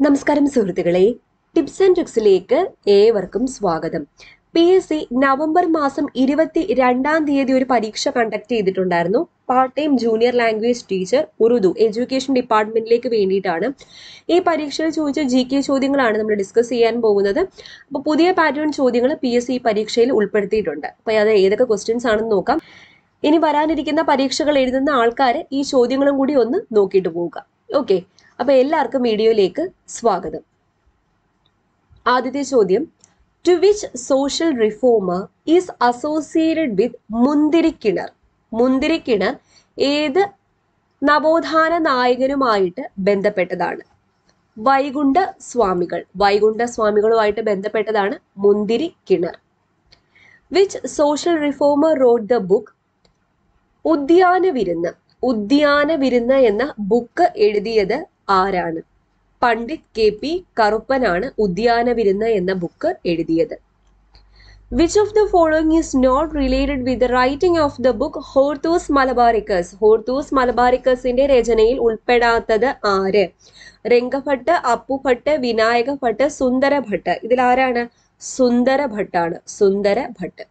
നമസ്കാരം സുഹൃത്തുക്കളെ tips and ട്രിക്സിലേക്ക് ഏവർക്കും സ്വാഗതം പി എസ് സി നവംബർ മാസം ഇരുപത്തി രണ്ടാം തീയതി ഒരു പരീക്ഷ കണ്ടക്ട് ചെയ്തിട്ടുണ്ടായിരുന്നു part time junior language teacher Urdu education ഡിപ്പാർട്ട്മെന്റിലേക്ക് വേണ്ടിയിട്ടാണ് ഈ പരീക്ഷയിൽ ചോദിച്ച ജി കെ ചോദ്യങ്ങളാണ് നമ്മൾ ഡിസ്കസ് ചെയ്യാൻ പോകുന്നത് അപ്പോൾ പുതിയ പാറ്റേൺ ചോദ്യങ്ങൾ പി എസ് സി പരീക്ഷയിൽ ഉൾപ്പെടുത്തിയിട്ടുണ്ട് അപ്പോൾ അത് ഏതൊക്കെ ക്വസ്റ്റ്യൻസ് ആണെന്ന് നോക്കാം ഇനി വരാനിരിക്കുന്ന പരീക്ഷകൾ എഴുതുന്ന ആൾക്കാർ ഈ ചോദ്യങ്ങളും കൂടി ഒന്ന് നോക്കിയിട്ട് പോവുക ഓക്കെ അപ്പൊ എല്ലാവർക്കും വീഡിയോയിലേക്ക് സ്വാഗതം ആദ്യത്തെ ചോദ്യം to which social reformer is associated with മുന്തിരിക്കിണർ മുന്തിരിക്കിണർ ഏത് നവോത്ഥാന നായകനുമായിട്ട് ബന്ധപ്പെട്ടതാണ് വൈകുണ്ഠ സ്വാമികൾ വൈകുണ്ഠ സ്വാമികളുമായിട്ട് ബന്ധപ്പെട്ടതാണ് മുന്തിരി കിണർ which social reformer wrote the book Udyana Virunnu Udyana Virunnu എന്ന ബുക്ക് എഴുതിയത് ആരാണ് പണ്ഡിറ്റ് കെ പി കറുപ്പനാണ് ഉദ്യാന വിരുന്ന് എന്ന ബുക്ക് എഴുതിയത് which of the following is not related with the writing of the book Hortus Malabaricus Hortus മലബാറിക്കസിന്റെ രചനയിൽ ഉൾപ്പെടാത്തത് ആര് രംഗഭട്ട് അപ്പുഭട്ട് വിനായക ഭട്ട് സുന്ദര ഭട്ട് ഇതിൽ ആരാണ് സുന്ദര ഭട്ടാണ് Sundara Bhat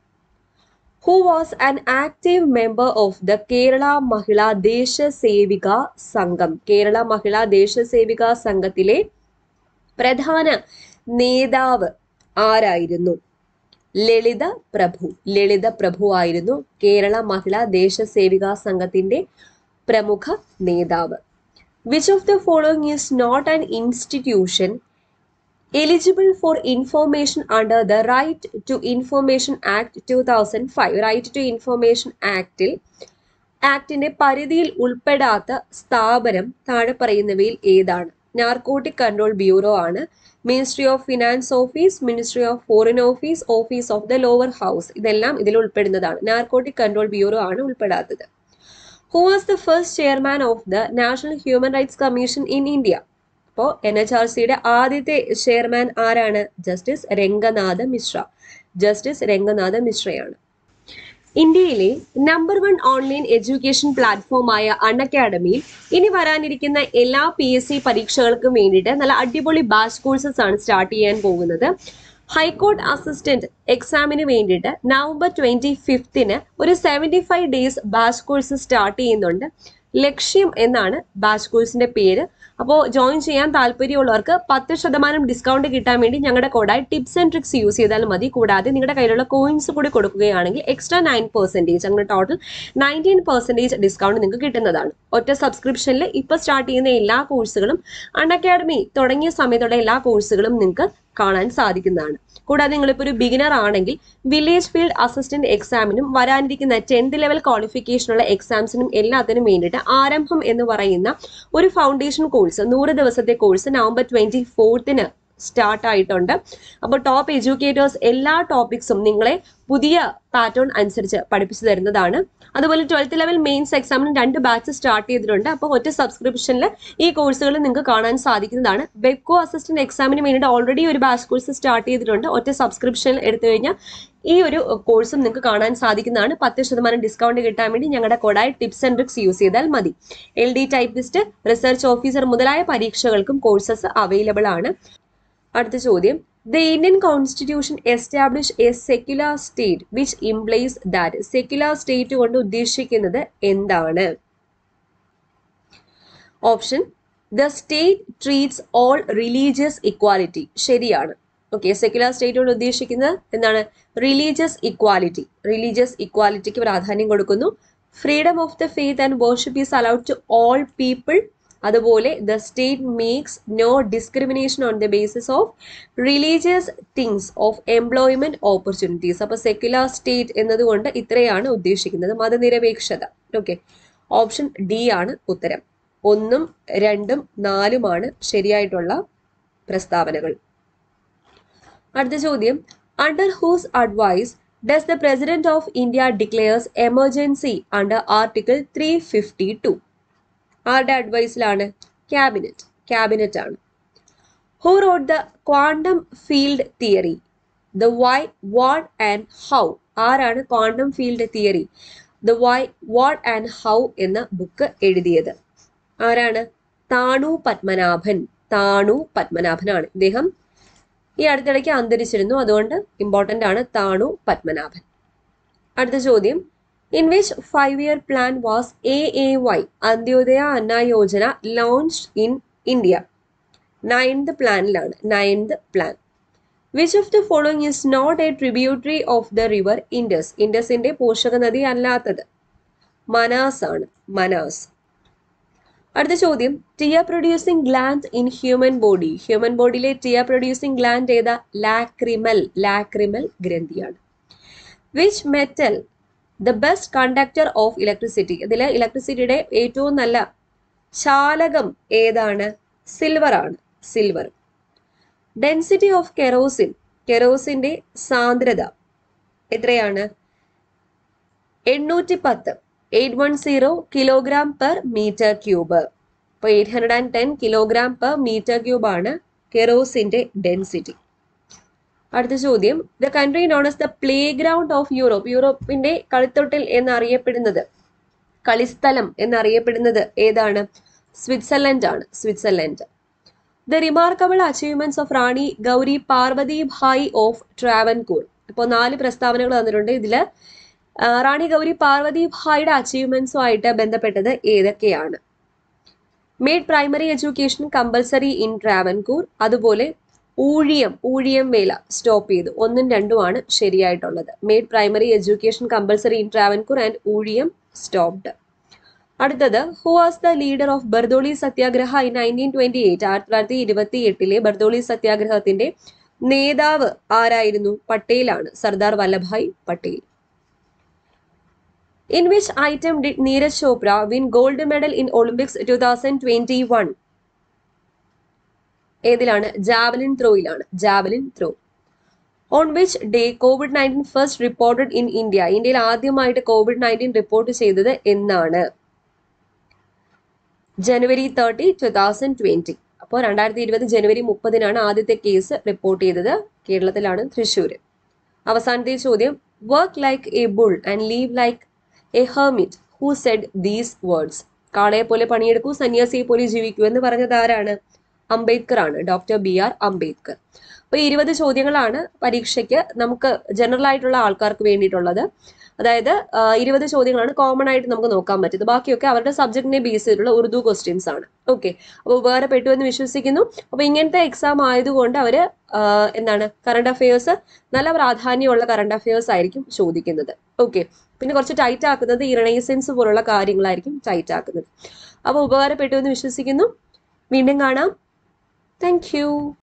who was an active member of the Kerala Mahila Deshasevika Sangham Kerala Mahila ദേശസേവിക സംഘത്തിലെ പ്രധാന നേതാവ് ആരായിരുന്നു ലളിത പ്രഭു ലളിത പ്രഭു ആയിരുന്നു കേരള മഹിളാ ദേശസേവിക സംഘത്തിന്റെ പ്രമുഖ നേതാവ് which of the following is not an institution eligible for information under the right to information act two thousand five right to information ആക്ടിൽ ആക്ടിന്റെ പരിധിയിൽ ഉൾപ്പെടാത്ത സ്ഥാപനം താഴെ പറയുന്നവയിൽ ഏതാണ് നാർക്കോട്ടിക് കൺട്രോൾ ബ്യൂറോ ആണ് ministry of finance office ministry of foreign office office of the lower house ഇതെല്ലാം ഇതിൽ ഉൾപ്പെടുന്നതാണ് നാർക്കോട്ടിക് കൺട്രോൾ ബ്യൂറോ ആണ് ഉൾപ്പെടാത്തത് who was the first chairman of the national human rights commission in India അപ്പോൾ N H R സിയുടെ ആദ്യത്തെ ചെയർമാൻ ആരാണ് ജസ്റ്റിസ് രംഗനാഥ മിശ്ര ജസ്റ്റിസ് രംഗനാഥ മിശ്രയാണ് ഇന്ത്യയിലെ നമ്പർ വൺ ഓൺലൈൻ എഡ്യൂക്കേഷൻ പ്ലാറ്റ്ഫോമായ അൺ അക്കാഡമിയിൽ ഇനി വരാനിരിക്കുന്ന എല്ലാ പി എസ് സി പരീക്ഷകൾക്കും വേണ്ടിയിട്ട് നല്ല അടിപൊളി ബാച്ച് കോഴ്സസ് ആണ് സ്റ്റാർട്ട് ചെയ്യാൻ പോകുന്നത് ഹൈക്കോർട്ട് അസിസ്റ്റന്റ് എക്സാമിന് വേണ്ടിയിട്ട് നവംബർ ട്വന്റി ഫിഫ്തിന് ഒരു seventy five days batch course start ചെയ്യുന്നുണ്ട് ലക്ഷ്യം എന്നാണ് ബാച്ച് കോഴ്സിന്റെ പേര് അപ്പോൾ ജോയിൻ ചെയ്യാൻ താല്പര്യമുള്ളവർക്ക് പത്ത് ശതമാനം ഡിസ്കൗണ്ട് കിട്ടാൻ വേണ്ടി ഞങ്ങളുടെ കോഡായി ടിപ്സ് ആൻഡ് ട്രിക്സ് യൂസ് ചെയ്താൽ മതി കൂടാതെ നിങ്ങളുടെ കയ്യിലുള്ള കോയിൻസ് കൂടി കൊടുക്കുകയാണെങ്കിൽ എക്സ്ട്രാ നയൻ പെർസെൻറ്റേജ് അങ്ങനെ ടോട്ടൽ നയൻറ്റീൻ പെർസെൻറ്റേജ് ഡിസ്കൗണ്ട് നിങ്ങൾക്ക് കിട്ടുന്നതാണ് ഒറ്റ സബ്സ്ക്രിപ്ഷനിൽ ഇപ്പോൾ സ്റ്റാർട്ട് ചെയ്യുന്ന എല്ലാ കോഴ്സുകളും അൺ അക്കാഡമി തുടങ്ങിയ സമയത്തുള്ള എല്ലാ കോഴ്സുകളും നിങ്ങൾക്ക് കാണാൻ സാധിക്കുന്നതാണ് കൂടാതെ നിങ്ങളിപ്പോൾ ഒരു ബിഗിനർ ആണെങ്കിൽ വില്ലേജ് ഫീൽഡ് അസിസ്റ്റന്റ് എക്സാമിനും വരാനിരിക്കുന്ന ടെൻത്ത് ലെവൽ ക്വാളിഫിക്കേഷനുള്ള എക്സാംസിനും എല്ലാത്തിനും വേണ്ടിയിട്ട് ആരംഭം എന്ന് പറയുന്ന ഒരു ഫൗണ്ടേഷൻ കോഴ്സ് നൂറ് ദിവസത്തെ കോഴ്സ് നവംബർ ട്വന്റി ഫോർത്തിന് സ്റ്റാർട്ട് ആയിട്ടുണ്ട് അപ്പോൾ ടോപ്പ് എഡ്യൂക്കേറ്റേഴ്സ് എല്ലാ ടോപ്പിക്സും നിങ്ങളെ പുതിയ പാറ്റേൺ അനുസരിച്ച് പഠിപ്പിച്ചു തരുന്നതാണ് അതുപോലെ ട്വൽത്ത് ലെവൽ മെയിൻസ് എക്സാമിന് രണ്ട് ബാച്ച് സ്റ്റാർട്ട് ചെയ്തിട്ടുണ്ട് അപ്പോൾ ഒറ്റ സബ്സ്ക്രിപ്ഷനിൽ ഈ കോഴ്സുകൾ നിങ്ങൾക്ക് കാണാൻ സാധിക്കുന്നതാണ് വെബ്കോ അസിസ്റ്റന്റ് എക്സാമിന് വേണ്ടിയിട്ട് ഓൾറെഡി ഒരു ബാച്ച് കോഴ്സ് സ്റ്റാർട്ട് ചെയ്തിട്ടുണ്ട് ഒറ്റ സബ്സ്ക്രിപ്ഷൻ എടുത്തു കഴിഞ്ഞാൽ ഈ ഒരു കോഴ്സും നിങ്ങൾക്ക് കാണാൻ സാധിക്കുന്നതാണ് പത്ത് ശതമാനം ഡിസ്കൗണ്ട് കിട്ടാൻ വേണ്ടി ഞങ്ങളുടെ കോഡായി ടിപ്സ് ആൻഡ് ട്രിക്സ് യൂസ് ചെയ്താൽ മതി L D typist research officer മുതലായ പരീക്ഷകൾക്കും കോഴ്സസ് അവൈലബിൾ ആണ് അടുത്ത ചോദ്യം the Indian constitution establish a secular state which implies that secular state കൊണ്ട് ഉദ്ദേശിക്കുന്നത് എന്താണ് option the state treats all religious equality ശരിയാണ് ഓക്കെ സെക്യുലർ സ്റ്റേറ്റ് കൊണ്ട് ഉദ്ദേശിക്കുന്നത് എന്താണ് റിലീജിയസ് ഇക്വാലിറ്റി റിലീജിയസ് ഇക്വാലിറ്റിക്ക് പ്രാധാന്യം കൊടുക്കുന്നു freedom of the faith and worship is allowed to all people അതുപോലെ the state makes no discrimination on the basis of religious things of employment opportunities അപ്പോൾ secular state എന്നതുകൊണ്ട് ഇത്രയാണ് ഉദ്ദേശിക്കുന്നത് മതനിരപേക്ഷത ഓക്കെ ഓപ്ഷൻ ഡി ആണ് ഉത്തരം ഒന്നും രണ്ടും നാലുമാണ് ശരിയായിട്ടുള്ള പ്രസ്താവനകൾ അടുത്ത ചോദ്യം under whose advice does the president of India declares emergency under article three fifty two ആരുടെ അഡ്വൈസിലാണ് ക്യാബിനറ്റ് ക്യാബിനറ്റ് ആണ് who wrote the quantum field theory the why what and how ആരാണ് quantum field theory the why what and how എന്ന book എഴുതിയത് ആരാണ് താണു പത്മനാഭൻ താണു പത്മനാഭനാണ് ഇദ്ദേഹം ഈ അടുത്തിടയ്ക്ക് അന്തരിച്ചിരുന്നു അതുകൊണ്ട് ഇമ്പോർട്ടൻ്റ് ആണ് താണു പത്മനാഭൻ അടുത്ത ചോദ്യം in which five year plan was A A Y Antyodaya Anna Yojana launch in India ninth പ്ലാനിലാണ് ninth plan which of the following is not a tributary of the river Indus ഇൻഡസിന്റെ പോഷക നദി അല്ലാത്തത് മനാസ് ആണ് മനാസ് അടുത്ത ചോദ്യം tear producing gland in human body human ബോഡിയിലെ tear producing gland ഏതാ ലാക്രിമൽ ലാക്രിമൽ ഗ്രന്ഥിയാണ് which metal the best conductor of electricity ഇതിൽ ഇലക്ട്രിസിറ്റിയുടെ ഏറ്റവും നല്ല ചാലകം ഏതാണ് സിൽവർ ആണ് സിൽവർ ഡെൻസിറ്റി ഓഫ് കെറോസിൻ കെറോസിന്റെ സാന്ദ്രത എത്രയാണ് എണ്ണൂറ്റി പത്ത് eight one zero kilogram per metre cube ഇപ്പോൾ eight hundred and ten kilogram per metre cube ആണ് കെറോസിന്റെ ഡെൻസിറ്റി അടുത്ത ചോദ്യം the country known as the playground of Europe യൂറോപ്പിന്റെ കളിത്തൊട്ടിൽ എന്നറിയപ്പെടുന്നത് കളിസ്ഥലം എന്നറിയപ്പെടുന്നത് ഏതാണ് സ്വിറ്റ്സർലൻഡ് ആണ് Switzerland the remarkable achievements of Rani Gauri Parvathi Bai of Travancore ഇപ്പോൾ നാല് പ്രസ്താവനകൾ തന്നിട്ടുണ്ട് ഇതിൽ റാണി ഗൗരി പാർവതി ഭായിയുടെ അച്ചീവ്മെന്റ്സുമായിട്ട് ബന്ധപ്പെട്ടത് ഏതൊക്കെയാണ് made primary education compulsory in Travancore അതുപോലെ ഊഴിയം ഊഴിയം വേല സ്റ്റോപ്പ് ചെയ്തു ഒന്നും രണ്ടുമാണ് ശരിയായിട്ടുള്ളത് made primary education compulsory in Travancore and ഊഴിയം സ്റ്റോപ്ഡ് അടുത്തത് who was the leader of Bardoli Satyagraha in nineteen twenty eight ആയിരത്തി തൊള്ളായിരത്തി ഇരുപത്തി എട്ടിലെ ബർദോളി സത്യാഗ്രഹത്തിന്റെ നേതാവ് ആരായിരുന്നു പട്ടേലാണ് Sardar Vallabhbhai Patel in which item did Neeraj Chopra win gold medal in Olympics two thousand twenty one ഏതിലാണ് javelin ത്രോയിലാണ് javelin throw on which day COVID nineteen first reported in India ഇന്ത്യയിൽ ആദ്യമായിട്ട് കോവിഡ് നയൻറ്റീൻ റിപ്പോർട്ട് ചെയ്തത് എന്നാണ് January thirty two thousand twenty അപ്പോൾ രണ്ടായിരത്തി ഇരുപത് ജനുവരി മുപ്പതിനാണ് ആദ്യത്തെ കേസ് റിപ്പോർട്ട് ചെയ്തത് കേരളത്തിലാണ് തൃശ്ശൂർ അവസാനത്തെ ചോദ്യം work like a bull and live like a hermit who said these words കാളയെ പോലെ പണിയെടുക്കൂ സന്യാസിയെ പോലെ ജീവിക്കൂ എന്ന് പറഞ്ഞത് ആരാണ് അംബേദ്കർ ആണ് ഡോക്ടർ ബി ആർ അംബേദ്കർ അപ്പൊ ഇരുപത് ചോദ്യങ്ങളാണ് പരീക്ഷയ്ക്ക് നമുക്ക് ജനറൽ ആയിട്ടുള്ള ആൾക്കാർക്ക് വേണ്ടിയിട്ടുള്ളത് അതായത് ഇരുപത് ചോദ്യങ്ങളാണ് കോമൺ ആയിട്ട് നമുക്ക് നോക്കാൻ പറ്റുന്നത് ബാക്കിയൊക്കെ അവരുടെ സബ്ജക്റ്റിനെ ബേസ് ചെയ്തിട്ടുള്ള ഉറുദു ക്വസ്റ്റ്യൻസ് ആണ് ഓക്കെ അപ്പോൾ ഉപകാരപ്പെട്ടു എന്ന് വിശ്വസിക്കുന്നു അപ്പോൾ ഇങ്ങനത്തെ എക്സാം ആയതുകൊണ്ട് അവർ എന്താണ് കറണ്ട് അഫയേഴ്സ് നല്ല പ്രാധാന്യമുള്ള കറണ്ട് അഫയേഴ്സ് ആയിരിക്കും ചോദിക്കുന്നത് ഓക്കെ പിന്നെ കുറച്ച് ടൈറ്റ് ആക്കുന്നത് ഈ റിണൈസൻസ് പോലുള്ള കാര്യങ്ങളായിരിക്കും ടൈറ്റ് ആക്കുന്നത് അപ്പോൾ ഉപകാരപ്പെട്ടു എന്ന് വിശ്വസിക്കുന്നു വീണ്ടും കാണാം താങ്ക്